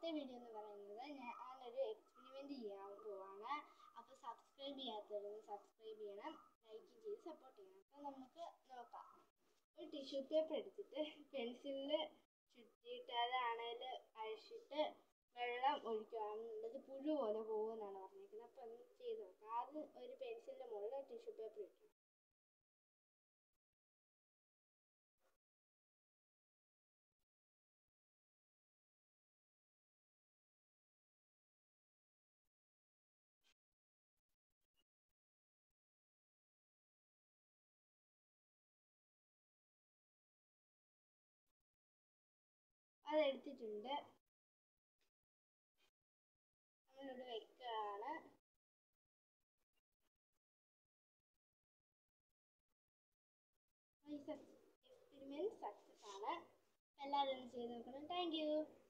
ഇന്നത്തെ വീഡിയോ എന്ന് പറയുന്നത് ഞാനൊരു എക്സ്പെരിമെന്റ് ചെയ്യാൻ പോവാണ് അപ്പോൾ സബ്സ്ക്രൈബ് ചെയ്യാത്തവരൊന്ന് സബ്സ്ക്രൈബ് ചെയ്യണം ലൈക്ക് ചെയ്ത് സപ്പോർട്ട് ചെയ്യണം അപ്പോൾ നമുക്ക് നോക്കാം ഒരു ടിഷ്യൂ പേപ്പർ എടുത്തിട്ട് പെൻസിലിൽ ചുറ്റിയിട്ട് അതാണേൽ അഴിച്ചിട്ട് വെള്ളം ഒഴിക്കുകയാണെന്നുള്ളത് പുഴു പോലെ പോകുമെന്നാണ് പറഞ്ഞിരിക്കുന്നത് അപ്പോൾ ഒന്ന് ചെയ്ത് നോക്കാം ആദ്യം ഒരു പെൻസിലിൻ്റെ മുകളിൽ ടിഷ്യൂ പേപ്പർ ഇട്ടു അതെടുത്തിട്ടുണ്ട് നമ്മളിവിടെ വെക്കുകയാണ് എക്സ്പെരിമെൻറ്റ് സക്സസ് ആണ് എല്ലാവരും ഒന്ന് ചെയ്ത് നോക്കണം താങ്ക് യു